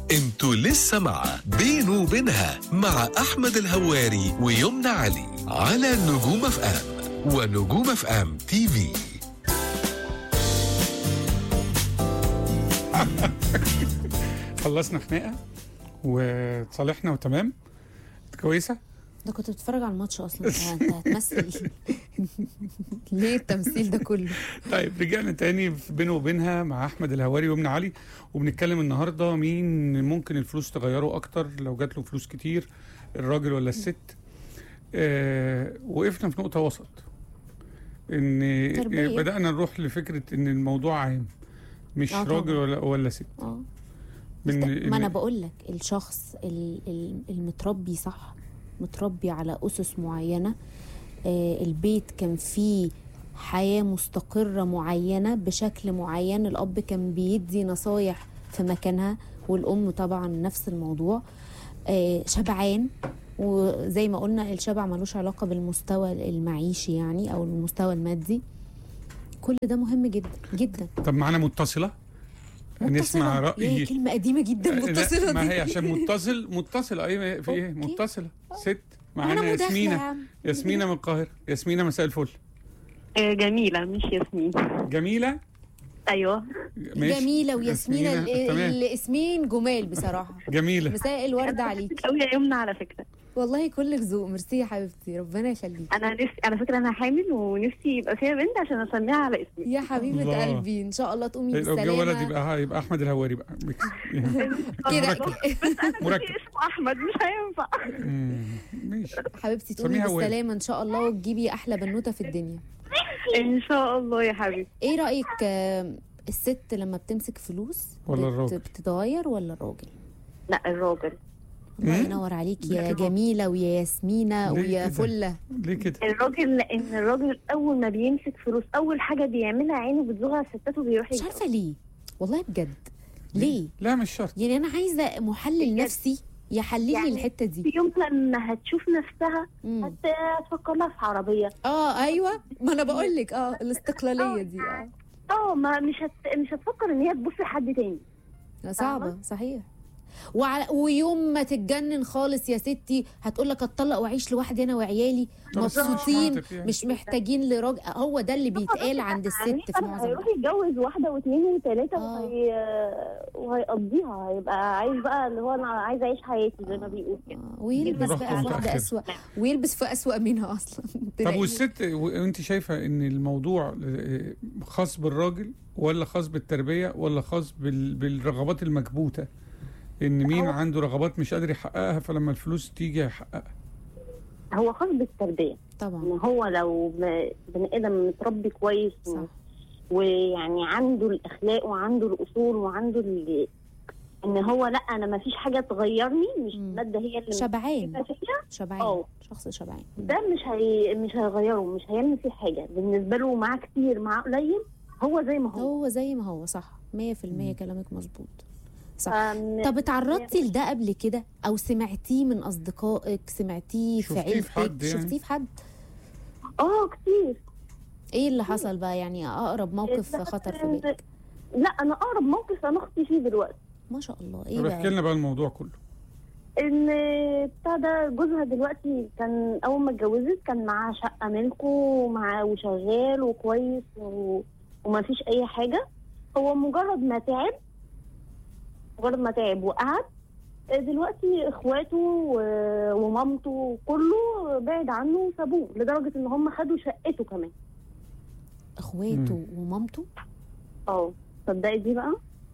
انتوا لسه مع بينه وبينها مع احمد الهواري ويمنى علي على نجوم اف ام ونجوم اف ام تي في خلصنا خناقه وتصالحنا وتمام كويسه ده كنت بتتفرج على الماتش اصلا انت انت هتمثل ليه التمثيل ده كله طيب رجعنا تاني في بينه وبينها مع احمد الهواري ومنى علي وبنتكلم النهارده مين ممكن الفلوس تغيره اكتر لو جات له فلوس كتير الراجل ولا الست آه وقفنا في نقطه وسط ان تربية. بدانا نروح لفكره ان الموضوع عام مش آه طبعاً. راجل ولا ولا ست اه من ما انا إن- بقول لك الشخص ال- ال- المتربي صح متربي على اسس معينه آه البيت كان فيه حياه مستقره معينه بشكل معين الاب كان بيدي نصايح في مكانها والام طبعا نفس الموضوع آه شبعان وزي ما قلنا الشبع ملوش علاقه بالمستوى المعيشي يعني او المستوى المادي كل ده مهم جدا جدا طب معانا متصله نسمع متصلة. يا راي كلمه قديمه جدا لا، متصله ما دي هي عشان متصل متصلة اي في ايه أوكي. متصلة ست انا معانا مداخله يا ياسمينة عم ياسمينة من القاهرة ياسمينة مساء الفل آه، جميلة مش ياسمين جميلة أيوة ماشي. جميلة وياسمينة ياسمينة، ال- تمام الاسمين جمال بصراحة جميلة مساء الورد عليك أوي يا يمنى على فكرة والله كلك ذوق ميرسي يا حبيبتي ربنا يخليك أنا نفسي على فكرة أنا حامل ونفسي يبقى فيها بنت عشان أسميها على اسمي يا حبيبة الله. قلبي ان شاء الله تقومي لو جه ولد بالسلامة يبقى يبقى احمد الهواري بقى كده مركب. مركب اسمه أحمد مش هينفع مم، ماشي حبيبتي تقومي سميها وائل. بالسلامة ان شاء الله وتجيبي احلى بنوتة في الدنيا إن شاء الله يا حبيبي ايه رأيك آه، الست لما بتمسك فلوس ولا بت- الراجل؟ بتتغير ولا الراجل لا الراجل الله مم؟ ينور عليك ليه يا كده؟ جميلة ويا ياسمينة ليه ويا كده؟ فلة ليه كده الراجل لأن الراجل أول ما بيمسك فلوس أول حاجة بيعملها عينه بتزوغ على الستات وبيروح مش يتجوز. عارفة ليه والله بجد ليه لا مش شرط يعني انا عايزة محلل بجد. نفسي يحلل لي يعني الحتة دي في يوم لما هتشوف نفسها مم. هت- هتفكر لها في عربية اه ايوه ما انا بقول لك اه الاستقلاليه دي اه اه ما مش هت... مش هتفكر ان هي تبص لحد تاني صعبه صحيح وعلى ويوم ما تتجنن خالص يا ستي هتقول لك اتطلق واعيش لوحدي انا وعيالي طب مبسوطين منطق يعني. مش محتاجين لراجل هو ده اللي بيتقال عند الست في معظم هيروح الوقت. يتجوز واحده واثنين وثلاثه آه. وهي... وهيقضيها هيبقى عايز بقى اللي هو انا عايز اعيش حياتي زي ما بيقول كده آه، ويلبس روح بقى في واحده متأخر. اسوأ ويلبس في اسوأ منها اصلا طب تلاقيه. والست وانت شايفة ان الموضوع آه، خاص بالراجل ولا خاص بالتربية ولا خاص بال... بالرغبات المكبوتة ان مين هو- عنده رغبات مش قادر يحققها فلما الفلوس تيجي يحققها هو خاص بالتربيه طبعا ان هو لو ب- بني ادم متربي كويس و... صح ويعني عنده الاخلاق وعنده الاصول وعنده ال... ان هو لا انا ما فيش حاجه تغيرني مش مم. الماده هي اللي شبعان متفقة فيها شبعان اه. شخص شبعان ده مش هي... مش هيغيره مش هيعمل فيه حاجه بالنسبه له معاه كتير معاه قليل هو زي ما هو هو زي ما هو صح 100% كلامك مظبوط صح فم- طب اتعرضتي لده قبل كده او سمعتيه من اصدقائك سمعتيه في شفتيه في عيلتك حد يعني؟ شفتيه في حد اه كتير ايه اللي حصل بقى يعني اقرب موقف لا، خطر في بالك لا انا اقرب موقف انا اختي فيه دلوقتي ما شاء الله ايه طب احكي بقى لنا بقى الموضوع كله ان بتاع ده جوزها دلوقتي كان اول ما اتجوزت كان معاه شقه ملكه ومعاه وشغال وكويس و... وما فيش اي حاجه هو مجرد ما تعب مجرد ما تعب وقعد دلوقتي اخواته و- ومامته كله بعد عنه وسابوه لدرجه ان هم خدوا شقته كمان اخواته ومامته اه تصدقي دي بقى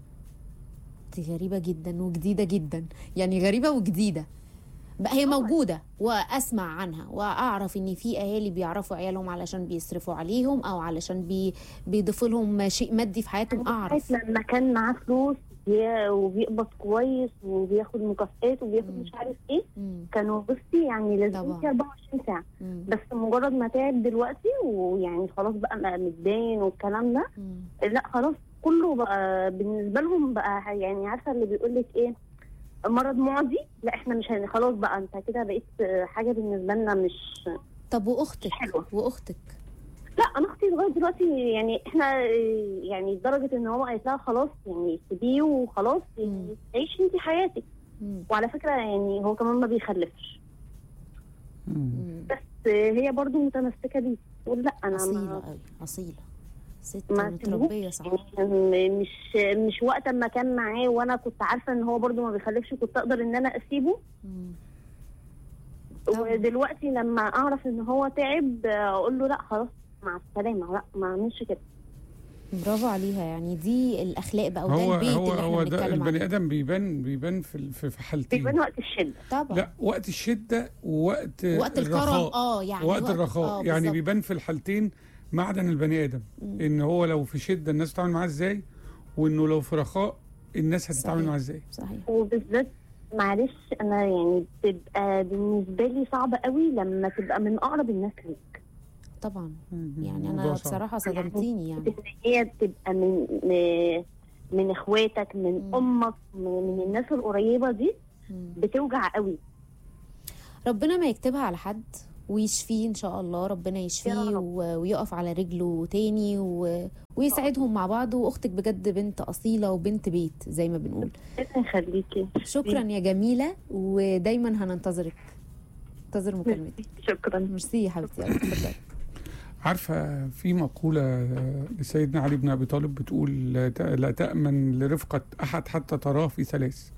دي غريبة جدا وجديدة جدا يعني غريبة وجديدة بقى هي موجودة وأسمع عنها وأعرف إن في أهالي بيعرفوا عيالهم علشان بيصرفوا عليهم أو علشان بي بيضيفوا لهم شيء مادي في حياتهم أعرف ساعة لما كان معاه فلوس بي- وبيقبض كويس وبياخد مكافآت وبياخد مم. مش عارف ايه مم. كانوا بصي يعني لازم طبعا. 24 ساعه مم. بس مجرد ما تعب دلوقتي ويعني خلاص بقى بقى متدين والكلام ده مم. لا خلاص كله بقى بالنسبه لهم بقى يعني عارفه اللي بيقول لك ايه مرض معدي لا احنا مش هن- خلاص بقى انت كده بقيت حاجه بالنسبه لنا مش طب وأختك حلوة. وأختك لا انا اختي لغايه دلوقتي يعني احنا آه، يعني لدرجه ان هو قالت لها خلاص يعني سيبيه وخلاص مم. عيشي انت حياتك مم. وعلى فكره يعني هو كمان ما بيخلفش مم. مم. بس آه، هي برضو متمسكه بيه تقول لا انا اصيله ما قوي اصيله ست ما متربيه صح يعني مش مش وقت ما كان معاه وانا كنت عارفه ان هو برضو ما بيخلفش كنت اقدر ان انا اسيبه مم. طبعا. ودلوقتي لما اعرف ان هو تعب آه، اقول له لا خلاص مع السلامه لا ما اعملش كده برافو عليها يعني دي الاخلاق بقى وده هو البيت هو اللي هو احنا ده بنتكلم البني عنه ادم بيبان بيبان في ال- في في حالتين بيبان وقت الشده طبعا لا وقت الشده ووقت وقت الكرم الرخاء اه يعني وقت الرخاء آه يعني بالظبط. بيبان في الحالتين معدن البني ادم مم. ان هو لو في شده الناس تتعامل معاه ازاي وانه لو في رخاء الناس هتتعامل صحيح. معاه ازاي صحيح وبالذات معلش انا يعني بتبقى بالنسبه لي صعبه قوي لما تبقى من اقرب الناس ليك طبعا مم. يعني الموضوع انا صعب. بصراحه صدمتيني يعني ان هي تبقى من م- من اخواتك من مم. امك من من الناس القريبه دي مم. بتوجع قوي ربنا ما يكتبها على حد ويشفيه ان شاء الله ربنا يشفيه يا رب. و... ويقف على رجله تاني و... ويساعدهم مع بعض واختك بجد بنت اصيله وبنت بيت زي ما بنقول ربنا يخليكي شكرا يا جميله ودايما هننتظرك انتظر مكالمتك شكرا ميرسي يا حبيبتي يلا اتفضلي عارفه في مقوله لسيدنا علي بن ابي طالب بتقول لا ت- لا تامن لرفقه احد حتى تراه في ثلاث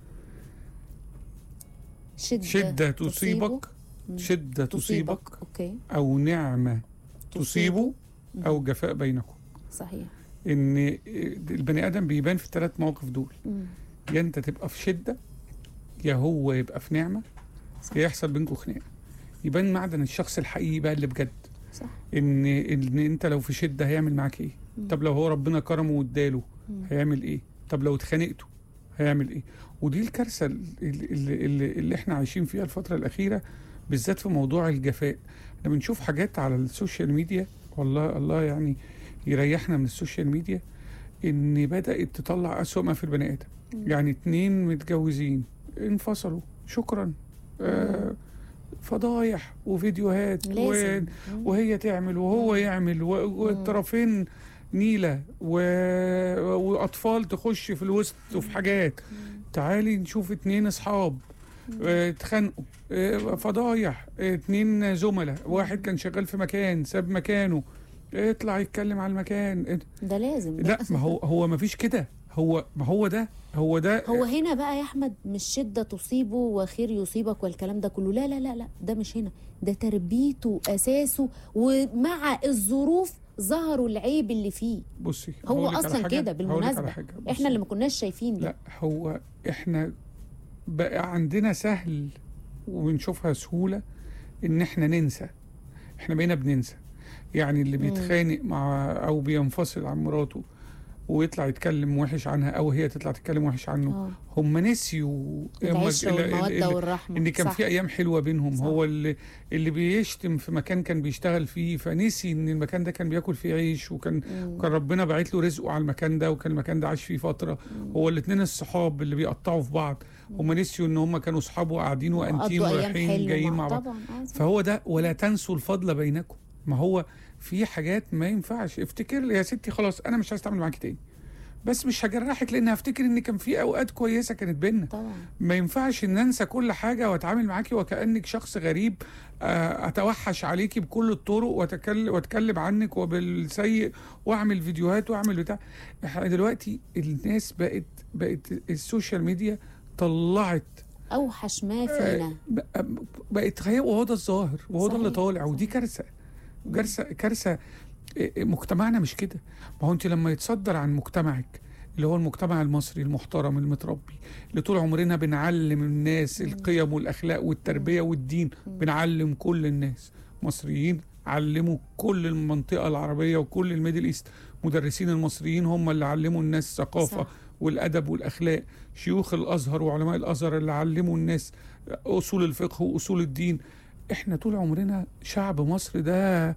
شده شده تصيبك مم. شده تصيبك اوكي او نعمه تصيبه مم. او جفاء بينكم صحيح ان البني ادم بيبان في الثلاث مواقف دول مم. يا انت تبقى في شده يا هو يبقى في نعمه صح. يا يحصل بينكم خناقه يبان معدن الشخص الحقيقي بقى اللي بجد صح ان ان انت لو في شده هيعمل معاك ايه مم. طب لو هو ربنا كرمه واداله مم. هيعمل ايه طب لو اتخانقتوا هيعمل ايه ودي الكارثه اللي, اللي, اللي, اللي احنا عايشين فيها الفتره الاخيره بالذات في موضوع الجفاء احنا بنشوف حاجات على السوشيال ميديا والله الله يعني يريحنا من السوشيال ميديا ان بدات تطلع اسوأ ما في البني ادم مم. يعني اتنين متجوزين انفصلوا شكرا آه فضايح وفيديوهات و... لازم مم. وهي تعمل وهو مم. يعمل و... والطرفين نيلة و... وأطفال تخش في الوسط وفي حاجات مم. تعالي نشوف اتنين أصحاب آه، اتخانقوا آه، فضايح آه، اتنين زملاء واحد كان شغال في مكان ساب مكانه اطلع يتكلم على المكان ده لازم ده. لا ما هو هو ما فيش كده هو ما هو ده هو ده هو هنا بقى يا احمد مش شده تصيبه وخير يصيبك والكلام ده كله لا لا لا لا ده مش هنا ده تربيته اساسه ومع الظروف ظهروا العيب اللي فيه بصي هو هقولك على أصلاً حاجة- كده هقولك على بالمناسبة. حاجة. بصي. احنا اللي ما كناش شايفين ده لا هو احنا بقى عندنا سهل وبنشوفها سهولة ان احنا ننسى احنا بقينا بننسى يعني اللي مم. بيتخانق مع او بينفصل عن مراته ويطلع يتكلم وحش عنها او هي تطلع تتكلم وحش عنه اه هم نسيوا هم العشره ال- ال- والموده ال- والرحمه ان كان صح. في ايام حلوه بينهم صح. هو اللي اللي بيشتم في مكان كان بيشتغل فيه فنسي ان المكان ده كان بياكل فيه عيش وكان مم. كان ربنا باعت له رزقه على المكان ده وكان المكان ده عاش فيه فتره مم. هو الاثنين الصحاب اللي بيقطعوا في بعض هم نسيوا ان هم كانوا اصحاب وقاعدين وانتين وقضوا أيام ورايحين حلوة جايين مع- مع بعض طبعا اه صح. فهو ده ولا تنسوا الفضل بينكم ما هو في حاجات ما ينفعش افتكر يا ستي خلاص انا مش عايز اتعامل معاكي تاني بس مش هجرحك لان هفتكر ان كان في اوقات كويسه كانت بينا طبعا ما ينفعش ان انسى كل حاجه واتعامل معاكي وكانك شخص غريب آه، اتوحش عليكي بكل الطرق واتكلم واتكلم عنك وبالسيء واعمل فيديوهات واعمل بتاع احنا دلوقتي الناس بقت بقت السوشيال ميديا طلعت اوحش ما فينا بق- بقت هي وهو ده الظاهر وهو ده اللي صحيح، طالع ودي صحيح. كارثه كارثه كارثه إيه، مجتمعنا مش كده ما هو انت لما يتصدر عن مجتمعك اللي هو المجتمع المصري المحترم المتربي اللي طول عمرنا بنعلم الناس مم. القيم والاخلاق والتربيه والدين مم. بنعلم كل الناس مصريين علموا كل المنطقه العربيه وكل الميدل ايست مدرسين المصريين هم اللي علموا الناس الثقافه صح. والادب والاخلاق شيوخ الازهر وعلماء الازهر اللي علموا الناس اصول الفقه واصول الدين احنا طول عمرنا شعب مصر ده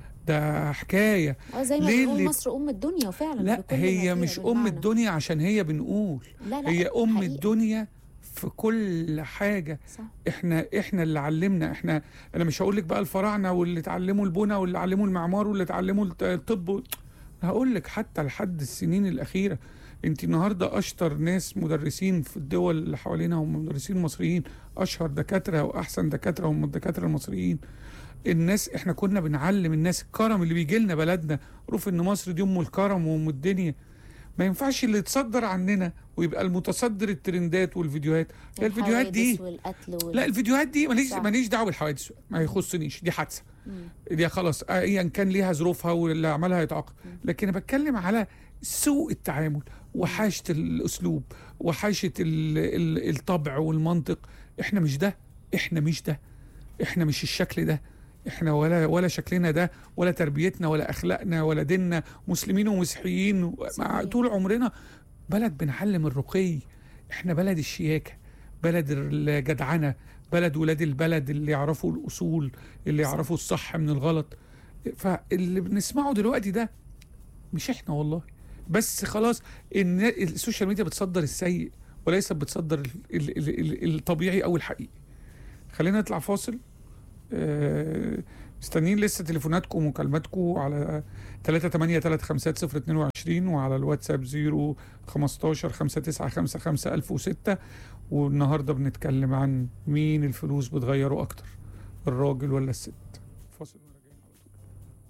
ده حكايه اه زي ما ليه بنقول اللي- مصر ام الدنيا فعلا لا بكل ما هي فيها مش ام بالمعنى. الدنيا عشان هي بنقول لا لا هي ام حقيقة. الدنيا في كل حاجه صح احنا احنا اللي علمنا احنا انا مش هقول لك بقى الفراعنه واللي اتعلموا البنى واللي علموا المعمار واللي اتعلموا الت- الطب هقول لك حتى لحد السنين الاخيره انت النهارده اشطر ناس مدرسين في الدول اللي حوالينا هم مدرسين مصريين اشهر دكاتره واحسن دكاتره هم الدكاتره المصريين الناس احنا كنا بنعلم الناس الكرم اللي بيجي لنا بلدنا عرف ان مصر دي ام الكرم وام الدنيا ما ينفعش اللي يتصدر عننا ويبقى المتصدر الترندات والفيديوهات هي الفيديوهات دي الحوادث والقتل وال... لا الفيديوهات دي ماليش صح. ماليش دعوه بالحوادث ما يخصنيش دي حادثه مم. دي خلاص ايا كان ليها ظروفها واللي عملها يتعاقب لكن انا بتكلم على سوء التعامل وحاشه الاسلوب وحاشه ال- ال- الطبع والمنطق احنا مش ده احنا مش ده احنا مش الشكل ده احنا ولا ولا شكلنا ده ولا تربيتنا ولا اخلاقنا ولا ديننا مسلمين ومسيحيين مع صحيح. طول عمرنا بلد بنعلم الرقي احنا بلد الشياكه بلد الجدعنه بلد ولاد البلد اللي يعرفوا الاصول اللي صح. يعرفوا الصح من الغلط فاللي بنسمعه دلوقتي ده مش احنا والله بس خلاص ان السوشيال ميديا بتصدر السيء وليست بتصدر ال- ال- ال- ال- الطبيعي او الحقيقي خلينا نطلع فاصل آه، مستنيين لسه تليفوناتكم ومكالماتكم على 3835022 وعلى الواتساب 0 15 5955 1006 والنهارده بنتكلم عن مين الفلوس بتغيره اكتر الراجل ولا الست